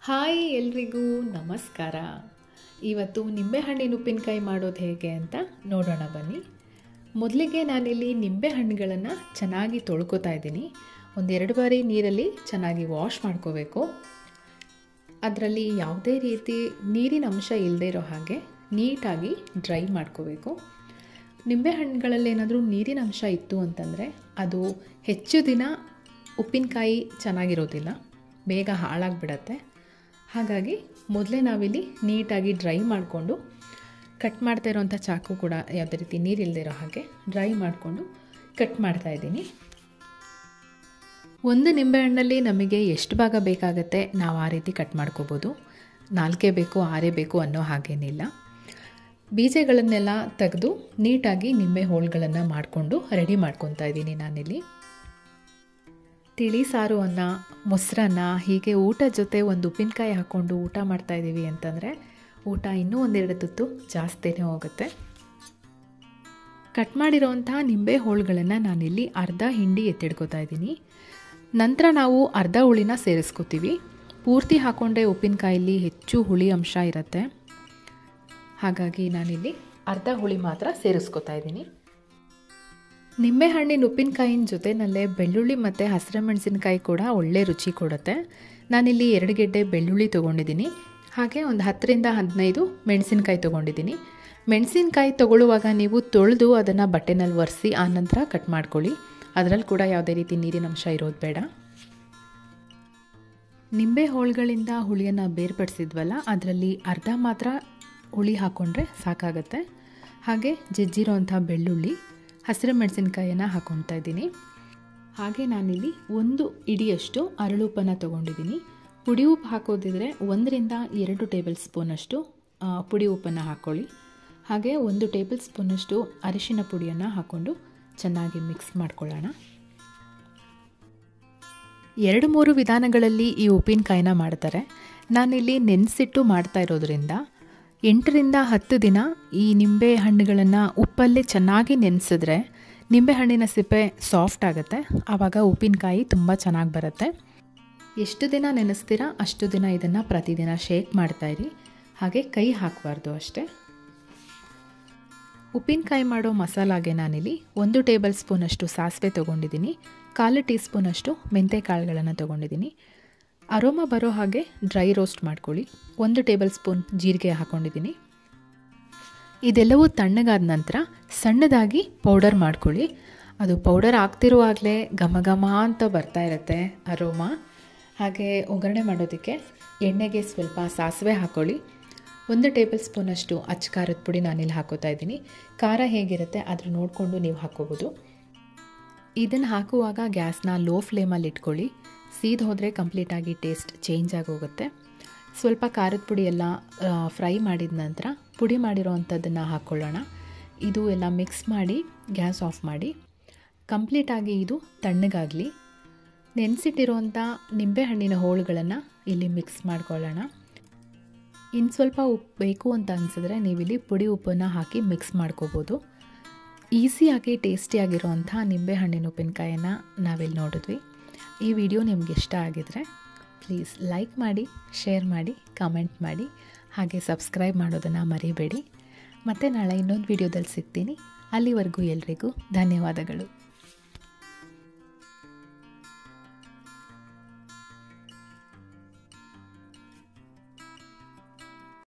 hi ಎಲ್ರಿಗೂ ನಮಸ್ಕಾರ ಇವತ್ತು ನಿಂಬೆಹಣ್ಣಿನ ಉಪ್ಪಿನಕಾಯಿ ಮಾಡೋದು ಹೇಗೆ ಅಂತ ನೋಡೋಣ ಬನ್ನಿ ಮೊದಲಿಗೆ ನಾನಿಲ್ಲಿ ನಿಂಬೆಹಣ್ಣುಗಳನ್ನು ಚೆನ್ನಾಗಿ ತೊಳ್ಕೊತಾ ಇದ್ದೀನಿ ಒಂದೆರಡು ಬಾರಿ ನೀರಲ್ಲಿ ಚೆನ್ನಾಗಿ ವಾಶ್ ಮಾಡ್ಕೋಬೇಕು ಅದರಲ್ಲಿ ಯಾವುದೇ ರೀತಿ ನೀರಿನ ಅಂಶ ಇಲ್ಲದೇ ಇರೋ ಹಾಗೆ ನೀಟಾಗಿ ಡ್ರೈ ಮಾಡ್ಕೋಬೇಕು ನಿಂಬೆಹಣ್ಣುಗಳಲ್ಲಿ ಏನಾದರೂ ನೀರಿನ ಅಂಶ ಇತ್ತು ಅಂತಂದರೆ ಅದು ಹೆಚ್ಚು ದಿನ ಉಪ್ಪಿನಕಾಯಿ ಚೆನ್ನಾಗಿರೋದಿಲ್ಲ ಬೇಗ ಹಾಳಾಗಿಬಿಡತ್ತೆ ಹಾಗಾಗಿ ಮೊದಲೇ ನಾವಿಲ್ಲಿ ನೀಟಾಗಿ ಡ್ರೈ ಮಾಡಿಕೊಂಡು ಕಟ್ ಮಾಡ್ತಾ ಇರೋವಂಥ ಚಾಕು ಕೂಡ ಯಾವುದೇ ರೀತಿ ನೀರಿಲ್ಲದೆ ಇರೋ ಹಾಗೆ ಡ್ರೈ ಮಾಡಿಕೊಂಡು ಕಟ್ ಮಾಡ್ತಾ ಇದ್ದೀನಿ ಒಂದು ನಿಂಬೆಹಣ್ಣಲ್ಲಿ ನಮಗೆ ಎಷ್ಟು ಭಾಗ ಬೇಕಾಗತ್ತೆ ನಾವು ಆ ರೀತಿ ಕಟ್ ಮಾಡ್ಕೋಬೋದು ನಾಲ್ಕೇ ಬೇಕು ಆರೇ ಬೇಕು ಅನ್ನೋ ಹಾಗೇನಿಲ್ಲ ಬೀಜಗಳನ್ನೆಲ್ಲ ತೆಗೆದು ನೀಟಾಗಿ ನಿಂಬೆ ಹೋಳುಗಳನ್ನು ಮಾಡಿಕೊಂಡು ರೆಡಿ ಮಾಡ್ಕೊತಾ ಇದ್ದೀನಿ ನಾನಿಲ್ಲಿ ತಿಳಿ ಸಾರು ಅನ್ನ ಮೊಸರನ್ನ ಹೀಗೆ ಊಟದ ಜೊತೆ ಒಂದು ಉಪ್ಪಿನಕಾಯಿ ಹಾಕ್ಕೊಂಡು ಊಟ ಮಾಡ್ತಾಯಿದ್ದೀವಿ ಅಂತಂದರೆ ಊಟ ಇನ್ನೂ ಒಂದೆರಡು ತುತ್ತು ಜಾಸ್ತಿನೇ ಹೋಗುತ್ತೆ ಕಟ್ ಮಾಡಿರೋವಂಥ ನಿಂಬೆ ಹೋಳುಗಳನ್ನು ನಾನಿಲ್ಲಿ ಅರ್ಧ ಹಿಂಡಿ ಎತ್ತಿಡ್ಕೋತಾ ಇದ್ದೀನಿ ನಂತರ ನಾವು ಅರ್ಧ ಹುಳಿನ ಸೇರಿಸ್ಕೋತೀವಿ ಪೂರ್ತಿ ಹಾಕ್ಕೊಂಡ್ರೆ ಉಪ್ಪಿನಕಾಯಲ್ಲಿ ಹೆಚ್ಚು ಹುಳಿ ಅಂಶ ಇರುತ್ತೆ ಹಾಗಾಗಿ ನಾನಿಲ್ಲಿ ಅರ್ಧ ಹುಳಿ ಮಾತ್ರ ಸೇರಿಸ್ಕೋತಾ ಇದ್ದೀನಿ ನಿಂಬೆಹಣ್ಣಿನ ಉಪ್ಪಿನಕಾಯಿನ ಜೊತೆನಲ್ಲೇ ಬೆಳ್ಳುಳ್ಳಿ ಮತ್ತು ಹಸಿರು ಮೆಣಸಿನಕಾಯಿ ಕೂಡ ಒಳ್ಳೆ ರುಚಿ ಕೊಡುತ್ತೆ ನಾನಿಲ್ಲಿ ಎರಡು ಗೆಡ್ಡೆ ಬೆಳ್ಳುಳ್ಳಿ ತೊಗೊಂಡಿದ್ದೀನಿ ಹಾಗೆ ಒಂದು ಹತ್ತರಿಂದ ಹದಿನೈದು ಮೆಣಸಿನಕಾಯಿ ತೊಗೊಂಡಿದ್ದೀನಿ ಮೆಣಸಿನಕಾಯಿ ತೊಗೊಳ್ಳುವಾಗ ನೀವು ತೊಳೆದು ಅದನ್ನು ಬಟ್ಟೆನಲ್ಲಿ ಒರೆಸಿ ಆನಂತರ ಕಟ್ ಮಾಡ್ಕೊಳ್ಳಿ ಅದರಲ್ಲಿ ಕೂಡ ಯಾವುದೇ ರೀತಿ ನೀರಿನ ಅಂಶ ಇರೋದು ಬೇಡ ನಿಂಬೆ ಹೋಳುಗಳಿಂದ ಹುಳಿಯನ್ನು ಬೇರ್ಪಡಿಸಿದ್ವಲ್ಲ ಅದರಲ್ಲಿ ಅರ್ಧ ಮಾತ್ರ ಹುಳಿ ಹಾಕ್ಕೊಂಡ್ರೆ ಸಾಕಾಗತ್ತೆ ಹಾಗೆ ಜಜ್ಜಿರೋಂಥ ಬೆಳ್ಳುಳ್ಳಿ ಹಸಿರು ಮೆಣಸಿನ್ಕಾಯನ್ನು ಹಾಕ್ಕೊಳ್ತಾ ಇದ್ದೀನಿ ಹಾಗೆ ನಾನಿಲ್ಲಿ ಒಂದು ಇಡಿಯಷ್ಟು ಅರಳುಪ್ಪನ್ನು ತೊಗೊಂಡಿದ್ದೀನಿ ಪುಡಿ ಉಪ್ಪು ಹಾಕೋದಿದ್ರೆ ಒಂದರಿಂದ ಎರಡು ಟೇಬಲ್ ಸ್ಪೂನಷ್ಟು ಪುಡಿ ಉಪ್ಪನ್ನು ಹಾಕ್ಕೊಳ್ಳಿ ಹಾಗೆ ಒಂದು ಟೇಬಲ್ ಸ್ಪೂನಷ್ಟು ಅರಿಶಿನ ಪುಡಿಯನ್ನು ಹಾಕ್ಕೊಂಡು ಚೆನ್ನಾಗಿ ಮಿಕ್ಸ್ ಮಾಡ್ಕೊಳ್ಳೋಣ ಎರಡು ಮೂರು ವಿಧಾನಗಳಲ್ಲಿ ಈ ಉಪ್ಪಿನಕಾಯಿನ ಮಾಡ್ತಾರೆ ನಾನಿಲ್ಲಿ ನೆನೆಸಿಟ್ಟು ಮಾಡ್ತಾ ಇರೋದ್ರಿಂದ ಎಂಟರಿಂದ ಹತ್ತು ದಿನ ಈ ನಿಂಬೆ ಹಣ್ಣುಗಳನ್ನು ಉಪ್ಪಲ್ಲಿ ಚೆನ್ನಾಗಿ ನೆನೆಸಿದ್ರೆ ನಿಂಬೆಹಣ್ಣಿನ ಸಿಪ್ಪೆ ಸಾಫ್ಟ್ ಆಗುತ್ತೆ ಆವಾಗ ಉಪ್ಪಿನಕಾಯಿ ತುಂಬ ಚೆನ್ನಾಗಿ ಬರುತ್ತೆ ಎಷ್ಟು ದಿನ ನೆನೆಸ್ತೀರಾ ಅಷ್ಟು ದಿನ ಇದನ್ನು ಪ್ರತಿದಿನ ಶೇಕ್ ಮಾಡ್ತಾಯಿರಿ ಹಾಗೆ ಕೈ ಹಾಕಬಾರ್ದು ಅಷ್ಟೇ ಉಪ್ಪಿನಕಾಯಿ ಮಾಡೋ ಮಸಾಲಾಗೆ ನಾನಿಲ್ಲಿ ಒಂದು ಟೇಬಲ್ ಸ್ಪೂನಷ್ಟು ಸಾಸಿವೆ ತೊಗೊಂಡಿದ್ದೀನಿ ಕಾಲು ಟೀ ಸ್ಪೂನಷ್ಟು ಮೆಂತೆ ಕಾಳುಗಳನ್ನು ತೊಗೊಂಡಿದ್ದೀನಿ ಅರೋಮ ಬರೋ ಹಾಗೆ ಡ್ರೈ ರೋಸ್ಟ್ ಮಾಡ್ಕೊಳ್ಳಿ ಒಂದು ಟೇಬಲ್ ಸ್ಪೂನ್ ಜೀರಿಗೆ ಹಾಕ್ಕೊಂಡಿದ್ದೀನಿ ಇದೆಲ್ಲವೂ ತಣ್ಣಗಾದ ನಂತರ ಸಣ್ಣದಾಗಿ ಪೌಡರ್ ಮಾಡ್ಕೊಳ್ಳಿ ಅದು ಪೌಡರ್ ಆಗ್ತಿರುವಾಗಲೇ ಘಮ ಘಮ ಅಂತ ಬರ್ತಾ ಇರುತ್ತೆ ಅರೋಮ ಹಾಗೆ ಒಗ್ಗರಣೆ ಮಾಡೋದಕ್ಕೆ ಎಣ್ಣೆಗೆ ಸ್ವಲ್ಪ ಸಾಸಿವೆ ಹಾಕ್ಕೊಳ್ಳಿ ಒಂದು ಟೇಬಲ್ ಸ್ಪೂನಷ್ಟು ಅಚ್ಚ ಖಾರದ ಪುಡಿ ನಾನಿಲ್ಲಿ ಹಾಕೋತಾ ಇದ್ದೀನಿ ಖಾರ ಹೇಗಿರುತ್ತೆ ಅದ್ರ ನೋಡಿಕೊಂಡು ನೀವು ಹಾಕ್ಕೋಬೋದು ಇದನ್ನು ಹಾಕುವಾಗ ಗ್ಯಾಸ್ನ ಲೋ ಫ್ಲೇಮಲ್ಲಿ ಇಟ್ಕೊಳ್ಳಿ ಸೀದ್ ಹೋದರೆ ಕಂಪ್ಲೀಟಾಗಿ ಟೇಸ್ಟ್ ಚೇಂಜ್ ಆಗೋಗುತ್ತೆ ಸ್ವಲ್ಪ ಖಾರದ ಪುಡಿ ಎಲ್ಲ ಫ್ರೈ ಮಾಡಿದ ನಂತರ ಪುಡಿ ಮಾಡಿರೋ ಅಂಥದ್ದನ್ನು ಹಾಕ್ಕೊಳ್ಳೋಣ ಇದು ಎಲ್ಲ ಮಿಕ್ಸ್ ಮಾಡಿ ಗ್ಯಾಸ್ ಆಫ್ ಮಾಡಿ ಕಂಪ್ಲೀಟಾಗಿ ಇದು ತಣ್ಣಗಾಗಲಿ ನೆನೆಸಿಟ್ಟಿರೋಂಥ ನಿಂಬೆಹಣ್ಣಿನ ಹೋಳುಗಳನ್ನು ಇಲ್ಲಿ ಮಿಕ್ಸ್ ಮಾಡ್ಕೊಳ್ಳೋಣ ಇನ್ನು ಸ್ವಲ್ಪ ಉಪ್ಪು ಬೇಕು ಅಂತ ಅನಿಸಿದ್ರೆ ನೀವಿಲ್ಲಿ ಪುಡಿ ಉಪ್ಪನ್ನು ಹಾಕಿ ಮಿಕ್ಸ್ ಮಾಡ್ಕೋಬೋದು ಈಸಿಯಾಗಿ ಟೇಸ್ಟಿಯಾಗಿರೋವಂಥ ನಿಂಬೆಹಣ್ಣಿನ ಉಪ್ಪಿನಕಾಯನ್ನು ನಾವಿಲ್ಲಿ ನೋಡಿದ್ವಿ ಈ ವಿಡಿಯೋ ನಿಮ್ಗೆ ಇಷ್ಟ ಆಗಿದರೆ ಪ್ಲೀಸ್ ಲೈಕ್ ಮಾಡಿ ಶೇರ್ ಮಾಡಿ ಕಮೆಂಟ್ ಮಾಡಿ ಹಾಗೆ ಸಬ್ಸ್ಕ್ರೈಬ್ ಮಾಡೋದನ್ನು ಮರಿಬೇಡಿ ಮತ್ತು ನಾಳೆ ಇನ್ನೊಂದು ವಿಡಿಯೋದಲ್ಲಿ ಸಿಗ್ತೀನಿ ಅಲ್ಲಿವರೆಗೂ ಎಲ್ರಿಗೂ ಧನ್ಯವಾದಗಳು